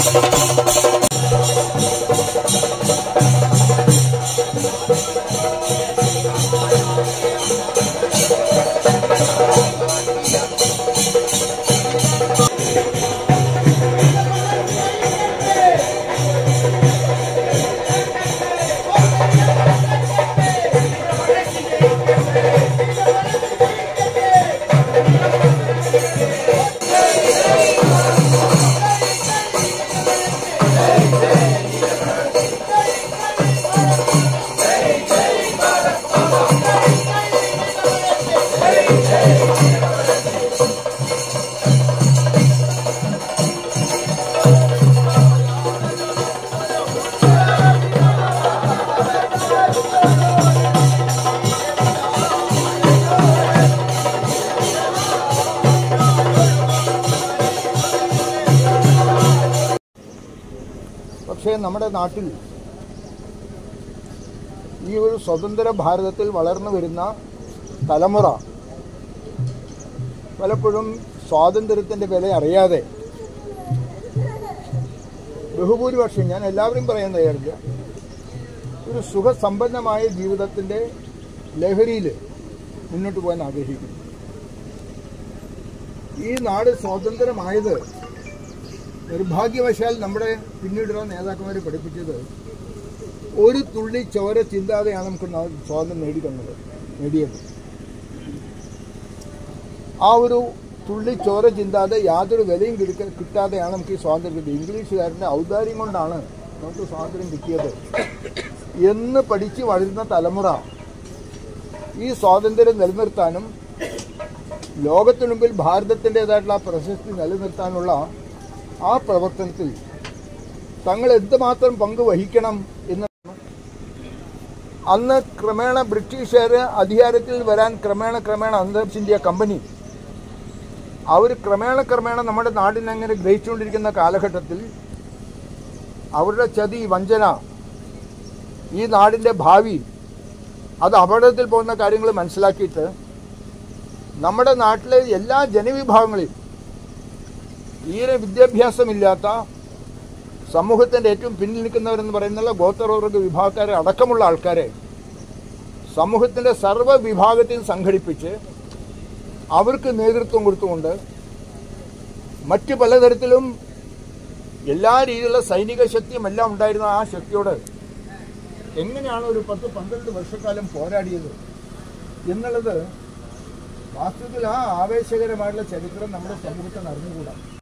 പക്ഷേ നമ്മുടെ നാട്ടിൽ ഈ ഒരു സ്വതന്ത്ര ഭാരതത്തിൽ വളർന്നു വരുന്ന തലമുറ പലപ്പോഴും സ്വാതന്ത്ര്യത്തിൻ്റെ വില അറിയാതെ ബഹുഭൂരിപക്ഷം ഞാൻ എല്ലാവരും പറയാൻ തയ്യാറില്ല ഒരു സുഖസമ്പന്നമായ ജീവിതത്തിൻ്റെ ലഹരിയിൽ മുന്നോട്ട് പോകാൻ ആഗ്രഹിക്കുന്നു ഈ നാട് സ്വാതന്ത്ര്യമായത് നിർഭാഗ്യവശാൽ നമ്മുടെ പിന്നീടുള്ള നേതാക്കന്മാരെ പഠിപ്പിച്ചത് ഒരു തുള്ളി ചോര ചിന്താതെയാണ് നമുക്ക് നാ- സ്വാതന്ത്ര്യം നേടിത്തന്നത് നേടിയത് ആ ഒരു തുള്ളി ചോര ചിന്താതെ യാതൊരു വിലയും കിടക്ക കിട്ടാതെയാണ് നമുക്ക് ഈ സ്വാതന്ത്ര്യം കിട്ടിയത് ഇംഗ്ലീഷുകാരൻ്റെ ഔദാര്യം കൊണ്ടാണ് നമുക്ക് സ്വാതന്ത്ര്യം കിട്ടിയത് എന്ന് പഠിച്ച് വളരുന്ന തലമുറ ഈ സ്വാതന്ത്ര്യം നിലനിർത്താനും ലോകത്തിനു മുമ്പിൽ ഭാരതത്തിൻ്റെതായിട്ടുള്ള പ്രശസ്തി നിലനിർത്താനുള്ള ആ പ്രവർത്തനത്തിൽ തങ്ങൾ എന്തുമാത്രം പങ്ക് വഹിക്കണം എന്ന് അന്ന് ക്രമേണ ബ്രിട്ടീഷുകാർ അധികാരത്തിൽ വരാൻ ക്രമേണ ക്രമേണ അന്തരിച്ച് ഇന്ത്യ കമ്പനി അവർ ക്രമേണ ക്രമേണ നമ്മുടെ നാടിനെ അങ്ങനെ ഗ്രഹിച്ചുകൊണ്ടിരിക്കുന്ന കാലഘട്ടത്തിൽ അവരുടെ ചതി വഞ്ചന ഈ നാടിൻ്റെ ഭാവി അത് അപകടത്തിൽ പോകുന്ന കാര്യങ്ങൾ മനസ്സിലാക്കിയിട്ട് നമ്മുടെ നാട്ടിലെ എല്ലാ ജനവിഭാഗങ്ങളെയും തീരെ വിദ്യാഭ്യാസമില്ലാത്ത സമൂഹത്തിൻ്റെ ഏറ്റവും പിന്നിൽ നിൽക്കുന്നവരെന്ന് പറയുന്നുള്ള ഗോത്രവർഗ വിഭാഗക്കാരെ അടക്കമുള്ള ആൾക്കാരെ സമൂഹത്തിൻ്റെ സർവ്വ വിഭാഗത്തെയും സംഘടിപ്പിച്ച് അവർക്ക് നേതൃത്വം കൊടുത്തുകൊണ്ട് മറ്റ് പലതരത്തിലും എല്ലാ രീതിയിലുള്ള സൈനിക ശക്തിയും എല്ലാം ഉണ്ടായിരുന്ന ആ ശക്തിയോട് എങ്ങനെയാണ് ഒരു പത്ത് പന്ത്രണ്ട് വർഷക്കാലം പോരാടിയത് എന്നുള്ളത് വാസ്തവത്തിൽ ആ ആവേശകരമായിട്ടുള്ള ചരിത്രം നമ്മുടെ സമൂഹത്തിൽ അറിഞ്ഞുകൂടാ